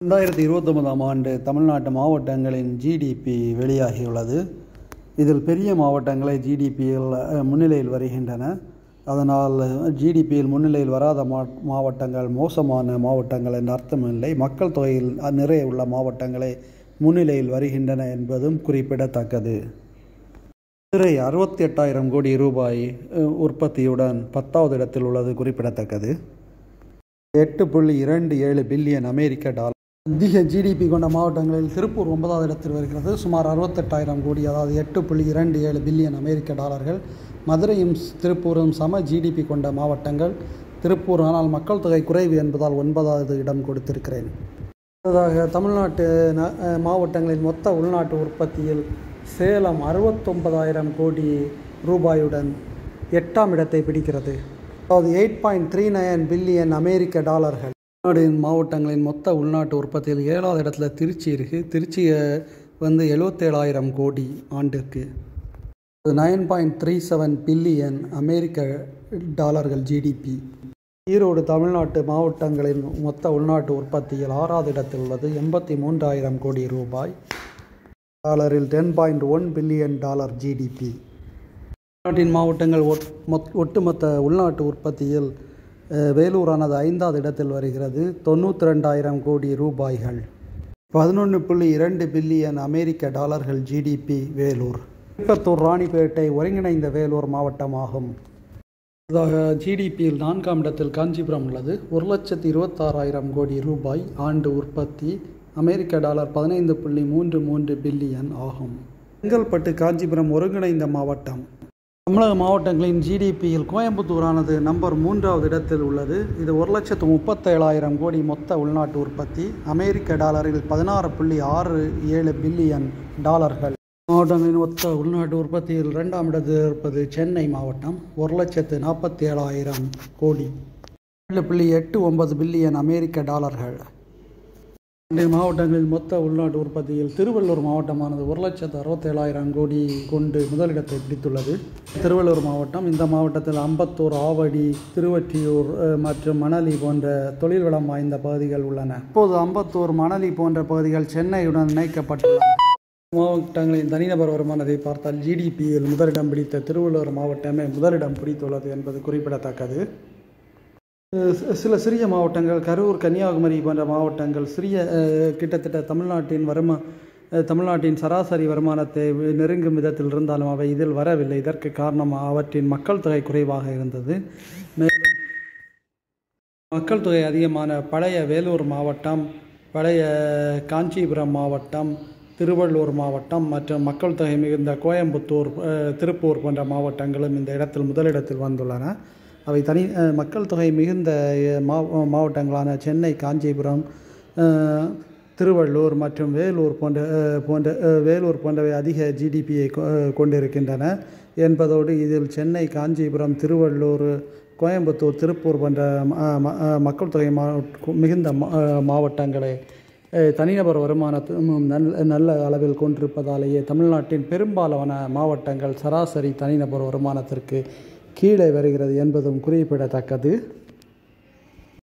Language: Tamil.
ரெண்டாயிரத்தி இருபத்தொன்பதாம் ஆண்டு தமிழ்நாட்டு மாவட்டங்களின் ஜிடிபி வெளியாகியுள்ளது இதில் பெரிய மாவட்டங்களே ஜிடிபியில் முன்னிலையில் வருகின்றன அதனால் ஜிடிபியில் முன்னிலையில் வராத மா மாவட்டங்கள் மோசமான மாவட்டங்கள் என்ற அர்த்தமில்லை மக்கள் தொகையில் நிறைய உள்ள மாவட்டங்களே முன்னிலையில் வருகின்றன என்பதும் குறிப்பிடத்தக்கது மதுரை அறுபத்தி எட்டாயிரம் கோடி ரூபாய் அஹ், உற்பத்தியுடன் பத்தாவது இடத்தில் உள்ளது குறிப்பிடத்தக்கது எட்டு புள்ளி இரண்டு ஏழு பில்லியன் அமெரிக்க டாலர் அதிக ஜிடிபி கொண்ட மாவட்டங்களில் திருப்பூர் ஒன்பதாவது இடத்தில் வருகிறது சுமார் அறுபத்தெட்டாயிரம் கோடி அதாவது எட்டு புள்ளி இரண்டு ஏழு பில்லியன் அமெரிக்க டாலர்கள் மதுரையும் திருப்பூரும் சம ஜிடிபி கொண்ட மாவட்டங்கள் திருப்பூர் ஆனால் மக்கள் தொகை குறைவு என்பதால் ஒன்பதாவது இடம் கொடுத்திருக்கிறேன் அடுத்ததாக தமிழ்நாட்டு ந- அஹ் மாவட்டங்களின் மொத்த உள்நாட்டு உற்பத்தியில் சேலம் அறுபத்தொன்பதாயிரம் கோடி ரூபாயுடன் எட்டாம் இடத்தை பிடிக்கிறது அதாவது eight point three nine billion அமெரிக்க டாலர்கள் தமிழ்நாடு மாவட்டங்களின் மொத்த உள்நாட்டு உற்பத்தியில் ஏழாவது இடத்துல திருச்சி இருக்குது திருச்சி அஹ், வந்து எழுபத்தேழாயிரம் கோடி ஆண்டிற்கு nine point three seven billion அமெரிக்க டாலர்கள் ஜிடிபி ஈரோடு தமிழ்நாட்டு மாவட்டங்களின் மொத்த உள்நாட்டு உற்பத்தியில் ஆறாவது இடத்தில் உள்ளது எண்பத்தி மூன்றாயிரம் கோடி ரூபாய் டாலரில் ten point one billion dollar GDP நாட்டின் மாவட்டங்கள் ஒட் மொத் ஒட்டுமொத்த உள்நாட்டு உற்பத்தியில் அஹ், வேலூரானது ஐந்தாவது இடத்தில் வருகிறது தொண்ணூற்றி ரெண்டாயிரம் கோடி ரூபாய்கள் பதினொன்று புள்ளி இரண்டு பில்லியன் அமெரிக்க டாலர்கள் ஜிடிபி வேலூர் திருப்பத்தூர் ராணிப்பேட்டை ஒருங்கிணைந்த வேலூர் மாவட்டமாகும் ஜிடிபியில் நான்காம் இடத்தில் காஞ்சிபுரம் உள்ளது ஒரு லட்சத்தி இருபத்தாறாயிரம் கோடி ரூபாய் ஆண்டு உற்பத்தி அமெரிக்க டாலர் பதினைந்து புள்ளி மூன்று மூன்று பில்லியன் ஆகும் செங்கல்பட்டு காஞ்சிபுரம் ஒருங்கிணைந்த மாவட்டம் தமிழக மாவட்டங்களின் ஜிடிபியில் கோயம்புத்தூரானது நம்பர் மூன்றாவது இடத்தில் உள்ளது இது ஒரு லட்சத்து முப்பத்தேழாயிரம் கோடி மொத்த உள்நாட்டு உற்பத்தி அமெரிக்க டாலரில் பதினாறு புள்ளி ஆறு ஏழு பில்லியன் டாலர்கள் மாவட்டங்களின் மொத்த உள்நாட்டு உற்பத்தியில் இரண்டாம் இடத்தில் இருப்பது சென்னை மாவட்டம் ஒரு லட்சத்து நாற்பத்தி ஏழாயிரம் கோடி ஏழு புள்ளி எட்டு ஒன்பது பில்லியன் அமெரிக்க டாலர்கள் இந்த மாவட்டங்களில் மொத்த உள்நாட்டு உற்பத்தியில் திருவள்ளூர் மாவட்டமானது ஒரு லட்சத்து அறுபத்தேழாயிரம் கோடி கொண்டு முதலிடத்தை பிடித்துள்ளது திருவள்ளூர் மாவட்டம் இந்த மாவட்டத்தில் அம்பத்தூர் ஆவடி திருவொற்றியூர் அஹ், மற்றும் மணலி போன்ற தொழில் வளம் வாய்ந்த பகுதிகள் உள்ளன இப்போது அம்பத்தூர் மணலி போன்ற பகுதிகள் சென்னையுடன் இணைக்கப்பட்டுள்ளன மாவட்டங்களின் தனிநபர் வருமானத்தை பார்த்தால் ஜிடிபியில் முதலிடம் பிடித்த திருவள்ளூர் மாவட்டமே முதலிடம் பிடித்துள்ளது என்பது குறிப்பிடத்தக்கது அஹ் சி- சில சிறிய மாவட்டங்கள் கரூர் கன்னியாகுமரி போன்ற மாவட்டங்கள் சிறிய அஹ், கிட்டத்தட்ட தமிழ்நாட்டின் வருமா அஹ், தமிழ்நாட்டின் சராசரி வருமானத்தை வி- நெருங்கும் விதத்தில் இருந்தாலும் அவை இதில் வரவில்லை இதற்கு காரணம் அவற்றின் மக்கள் தொகை குறைவாக இருந்தது மேலும் மக்கள் தொகை அதிகமான பழைய வேலூர் மாவட்டம் பழைய காஞ்சிபுரம் மாவட்டம் திருவள்ளூர் மாவட்டம் மற்றும் மக்கள் தொகை மிகுந்த கோயம்புத்தூர் அஹ், திருப்பூர் போன்ற மாவட்டங்களும் இந்த இடத்தில் முதலிடத்தில் வந்துள்ளன அவை தனி அஹ், மக்கள் தொகை மிகுந்த அஹ், மா- மாவட்டங்களான சென்னை காஞ்சிபுரம் அஹ், திருவள்ளூர் மற்றும் வேலூர் போன்ற அஹ், போன்ற அஹ், வேலூர் போன்றவை அதிக ஜிடிபியை கொண்டிருக்கின்றன என்பதோடு இதில் சென்னை காஞ்சிபுரம் திருவள்ளூர் கோயம்புத்தூர் திருப்பூர் போன்ற ம- ம- மக்கள் தொகை மா மிகுந்த மா- மாவட்டங்களை அஹ், தனிநபர் வருமானத்தும் நல்ல நல்ல அளவில் கொண்டிருப்பதாலேயே தமிழ்நாட்டின் பெரும்பாலான மாவட்டங்கள் சராசரி தனிநபர் வருமானத்திற்கு கீழே வருகிறது என்பதும் குறிப்பிடத்தக்கது